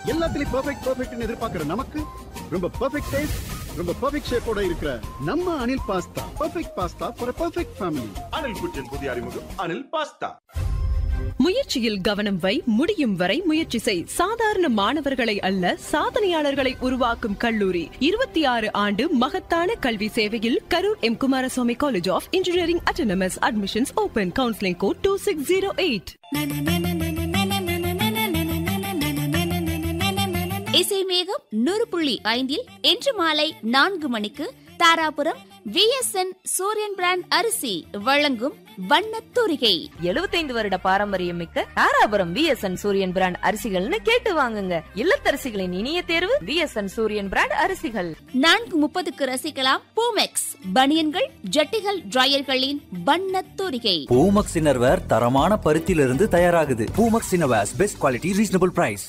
எல்லாத்துலயும் பெர்ஃபெக்ட் பெர்ஃபெக்ட்னு எதிர்பார்க்கிற நமக்கு ரொம்ப பெர்ஃபெக்ட் டேஸ்ட் ரொம்ப பெர்ஃபெக்ட் ஷேப்போட இருக்கிற நம்ம Anil pasta perfect pasta for perfect family Anil kitchen புதிய அறிமுகம் அனில் பாஸ்தா முயற்சியில் கவனம் வை முடியும் வரை முயற்சி செய் சாதாரண மாணவர்களை அல்ல சாதனையாளர்களை உருவாக்கும் கல்லூரி இருபத்தி ஆறு ஆண்டு மகத்தான கல்வி சேவையில் Karur M Kumaraswamy college of engineering autonomous admissions open counselling code two six zero eight இசை மேகம் நூறு புள்ளி ஐந்தில் இன்று மாலை நான்கு மணிக்கு தாராபுரம் விஎஸ்என் சூரியன் பிராண்ட் அரிசி வழங்கும் வண்ணத் தூரிகை 75 வருட பாரம்பரியம் மிக்க தாராபுரம் விஎஸ்என் சூரியன் பிராண்ட் அரிசிகள்னு கேட்டு வாங்குங்க இல்லத்தரசிகளின் இனிய தேர்வு விஎஸ்என் சூரியன் பிராண்ட் அரிசிகள் நான்கு முப்பதுக்கு ரசிக்கலாம் பூமெக்ஸ் பனியன்கள் ஜட்டிகள் டிரையர்களின் வண்ணத் தூரிகை பூமக்ஸ் இன்னர்வேர் தரமான பருத்தியிலிருந்து தயாராகுது Poomex innerwears best quality reasonable price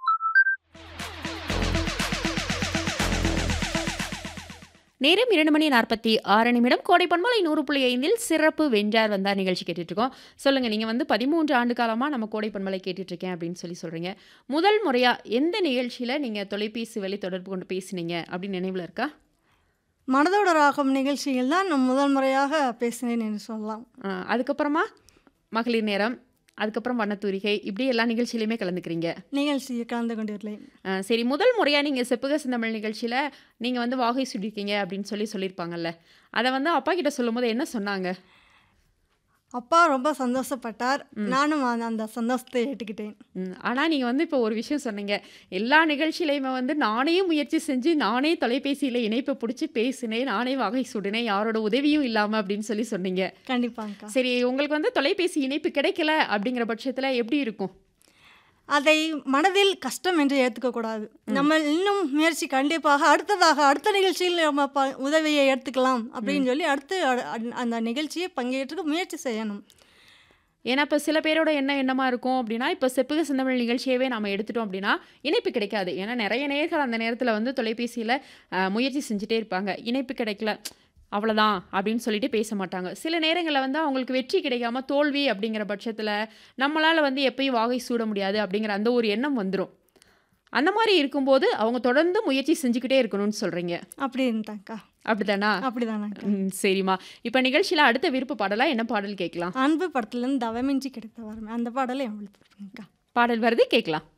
நேரம் இரண்டு மணி நாற்பத்தி ஆறு நிமிடம் கோடை பண்பலை நூறு புள்ளி ஐந்தில் சிறப்பு வென்றார் வந்தார் நிகழ்ச்சி கேட்டுட்டு இருக்கோம் சொல்லுங்க நீங்க வந்து பதிமூன்று ஆண்டு காலமா நம்ம கோடை பண்பலை கேட்டுட்டு இருக்கேன் அப்படின்னு சொல்லி சொல்றீங்க முதல் முறையா எந்த நிகழ்ச்சியில நீங்க தொலைபேசி வழி தொடர்பு கொண்டு பேசுனீங்க அப்படின்னு நினைவுல இருக்கா மனதோட ராகம் நிகழ்ச்சியில் தான் நான் முதல் முறையாக பேசினேன் என்று சொல்லலாம் ஆ, அதுக்கப்புறமா மகளிர் நேரம் அதுக்கப்புறம் வண்ணத்தூரிகை இப்படி எல்லா நிகழ்ச்சியிலையுமே கலந்துக்கிறீங்க நிகழ்ச்சியை கலந்து கொண்டுள்ளேன் ஆ, சரி முதல் முறையாக நீங்கள் செப்புக செந்தமிழ் நிகழ்ச்சியில் நீங்கள் வந்து வாகை சுடிருக்கீங்க அப்படின்னு சொல்லி சொல்லியிருப்பாங்கல்ல அதை வந்து அப்பா கிட்ட சொல்லும்போது என்ன சொன்னாங்க அப்பா ரொம்ப சந்தோஷப்பட்டார் நானும் அந்த- அந்த சந்தோஷத்தை ஏற்றுக்கிட்டேன் ஆனால் நீங்கள் வந்து இப்போ ஒரு விஷயம் சொன்னீங்க எல்லா நிகழ்ச்சியிலையுமே வந்து நானே முயற்சி செஞ்சு நானே தொலைபேசியில் இணைப்பை பிடிச்சி பேசினேன் நானே வகை சுடினேன் யாரோட உதவியும் இல்லாமல் அப்படின்னு சொல்லி சொன்னீங்க கண்டிப்பாங்கக்கா சரி உங்களுக்கு வந்து தொலைபேசி இணைப்பு கிடைக்கல அப்படிங்கிற பட்சத்தில் எப்படி இருக்கும் அதை மனதில் கஷ்டம் என்று ஏற்றுக்கக்கூடாது நம்ம இன்னும் முயற்சி கண்டிப்பாக அடுத்ததாக அடுத்த நிகழ்ச்சியில் நம்ம ப உதவியை எடுத்துக்கலாம் அப்படின்னு சொல்லி அடுத்து அ- அ- அந்த நிகழ்ச்சியை பங்கேற்று முயற்சி செய்யணும் ஏன்னா இப்போ சில பேரோட என்ன எண்ணமாக இருக்கும் அப்படின்னா இப்போ செப்புக செந்தமிழ் நிகழ்ச்சியவே நம்ம எடுத்துட்டோம் அப்படின்னா இணைப்பு கிடைக்காது ஏன்னா நிறைய நேர்கள் அந்த நேரத்தில் வந்து தொலைபேசியில் முயற்சி செஞ்சுட்டே இருப்பாங்க இணைப்பு கிடைக்கல அவ்வளோதான் அப்படின்னு சொல்லிட்டு பேச மாட்டாங்க சில நேரங்களில் வந்து அவங்களுக்கு வெற்றி கிடைக்காம தோல்வி அப்படிங்கிற பட்சத்தில் நம்மளால் வந்து எப்பயும் வாகை சூட முடியாது அப்படிங்கிற அந்த ஒரு எண்ணம் வந்துடும் அந்த மாதிரி இருக்கும்போது அவங்க தொடர்ந்து முயற்சி செஞ்சுக்கிட்டே இருக்கணும்னு சொல்கிறீங்க அப்படி இருந்தாக்கா அப்படிதானா அப்படிதானாக்கா ம், சரிம்மா இப்போ நிகழ்ச்சியில் அடுத்த விருப்ப பாடலாக என்ன பாடல் கேட்கலாம் அன்பு படத்துலேருந்து தவமின்றி கிடைத்த வரமே அந்த பாடலை எவ்வளோ பாடல் பாடல் வருது கேட்கலாம்